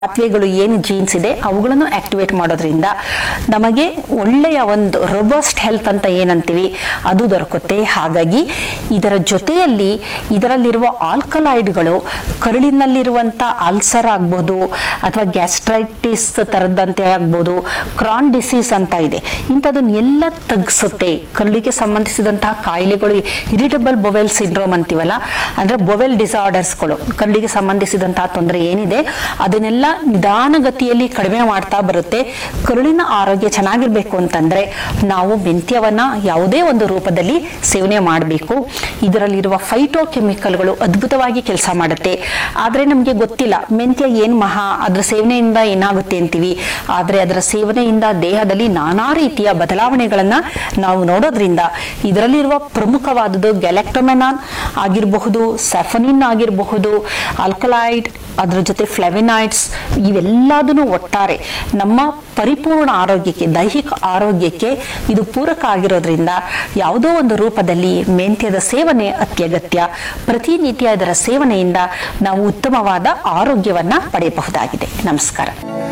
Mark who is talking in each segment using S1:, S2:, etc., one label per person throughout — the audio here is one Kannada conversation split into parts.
S1: ಪಾತ್ವೆಗಳು ಏನು ಜೀನ್ಸ್ ಇದೆ ಅವುಗಳನ್ನು ಆಕ್ಟಿವೇಟ್ ಮಾಡೋದ್ರಿಂದ ನಮಗೆ ಒಳ್ಳೆಯ ಒಂದು ರೋಬಸ್ಟ್ ಹೆಲ್ತ್ ಅಂತ ಏನಂತೀವಿ ಅದು ದೊರಕುತ್ತೆ ಹಾಗಾಗಿ ಇದರ ಜೊತೆಯಲ್ಲಿ ಇದರಲ್ಲಿರುವ ಆಲ್ಕಲಾಯ್ಡ್ಗಳು ಕರುಳಿನಲ್ಲಿರುವಂತ ಅಲ್ಸರ್ ಆಗ್ಬೋದು ಅಥವಾ ಗ್ಯಾಸ್ಟ್ರೈಟಿಸ್ ತರದಂತೆ ಆಗ್ಬೋದು ಕ್ರಾನ್ ಡಿಸೀಸ್ ಅಂತ ಇದೆ ಇಂಥದನ್ನ ಎಲ್ಲ ತಗ್ಸುತ್ತೆ ಕರುಳಿಗೆ ಸಂಬಂಧಿಸಿದಂತಹ ಕಾಯಿಲೆಗಳು ಇರಿಟಬಲ್ ಬೊವೆಲ್ ಸಿಂಡ್ರೋಮ್ ಅಂತೀವಲ್ಲ ಅಂದ್ರೆ ಬೊವೆಲ್ ಡಿಸಾರ್ಡರ್ಸ್ಗಳು ಕರುಳಿಗೆ ಸಂಬಂಧಿಸಿದಂತಹ ತೊಂದರೆ ಏನಿದೆ ಅದನ್ನೆಲ್ಲ ನಿಧಾನಗತಿಯಲ್ಲಿ ಕಡಿಮೆ ಮಾಡ್ತಾ ಬರುತ್ತೆ ಕರುಳಿನ ಆರೋಗ್ಯ ಚೆನ್ನಾಗಿರ್ಬೇಕು ಅಂತಂದ್ರೆ ನಾವು ಮೆಂತ್ಯವನ್ನ ಯಾವುದೇ ಒಂದು ರೂಪದಲ್ಲಿ ಸೇವನೆ ಮಾಡಬೇಕು ಇದರಲ್ಲಿರುವ ಫೈಟೋ ಕೆಮಿಕಲ್ಗಳು ಅದ್ಭುತವಾಗಿ ಕೆಲಸ ಮಾಡುತ್ತೆ ಆದ್ರೆ ನಮಗೆ ಗೊತ್ತಿಲ್ಲ ಮೆಂತ್ಯ ಏನ್ ಮಹಾ ಅದರ ಸೇವನೆಯಿಂದ ಏನಾಗುತ್ತೆ ಅಂತೀವಿ ಆದ್ರೆ ಅದರ ಸೇವನೆಯಿಂದ ದೇಹದಲ್ಲಿ ನಾನಾ ರೀತಿಯ ಬದಲಾವಣೆಗಳನ್ನ ನಾವು ನೋಡೋದ್ರಿಂದ ಇದರಲ್ಲಿರುವ ಪ್ರಮುಖವಾದದ್ದು ಗ್ಯಾಲೆಕ್ಟೊಮೆನಾನ್ ಆಗಿರಬಹುದು ಸೆಫನಿನ್ ಆಗಿರಬಹುದು ಆಲ್ಕಲೈಡ್ ಅದರ ಜೊತೆ ಫ್ಲೆವಿನಾಯ್ಡ್ಸ್ ಇವೆಲ್ಲದನ್ನು ಒಟ್ಟಾರೆ ನಮ್ಮ ಪರಿಪೂರ್ಣ ಆರೋಗ್ಯಕ್ಕೆ ದೈಹಿಕ ಆರೋಗ್ಯಕ್ಕೆ ಇದು ಪೂರಕ ಆಗಿರೋದ್ರಿಂದ ಯಾವುದೋ ಒಂದು ರೂಪದಲ್ಲಿ ಮೆಂತ್ಯದ ಸೇವನೆ ಅತ್ಯಗತ್ಯ ಪ್ರತಿನಿತ್ಯ ಇದರ ಸೇವನೆಯಿಂದ ನಾವು ಉತ್ತಮವಾದ ಆರೋಗ್ಯವನ್ನ ಪಡೆಯಬಹುದಾಗಿದೆ ನಮಸ್ಕಾರ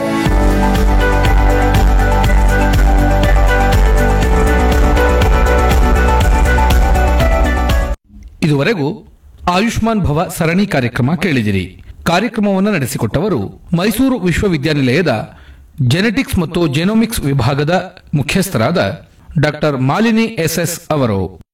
S2: ಇದುವರೆಗೂ ಆಯುಷ್ಮಾನ್ ಭವ ಸರಣಿ ಕಾರ್ಯಕ್ರಮ ಕೇಳಿದಿರಿ ಕಾರ್ಯಕ್ರಮವನ್ನು ನಡೆಸಿಕೊಟ್ಟವರು ಮೈಸೂರು ವಿಶ್ವವಿದ್ಯಾನಿಲಯದ ಜೆನೆಟಿಕ್ಸ್ ಮತ್ತು ಜೆನೋಮಿಕ್ಸ್ ವಿಭಾಗದ ಮುಖ್ಯಸ್ಥರಾದ ಡಾಕ್ಟರ್ ಮಾಲಿನಿ ಎಸ್ಎಸ್ ಅವರು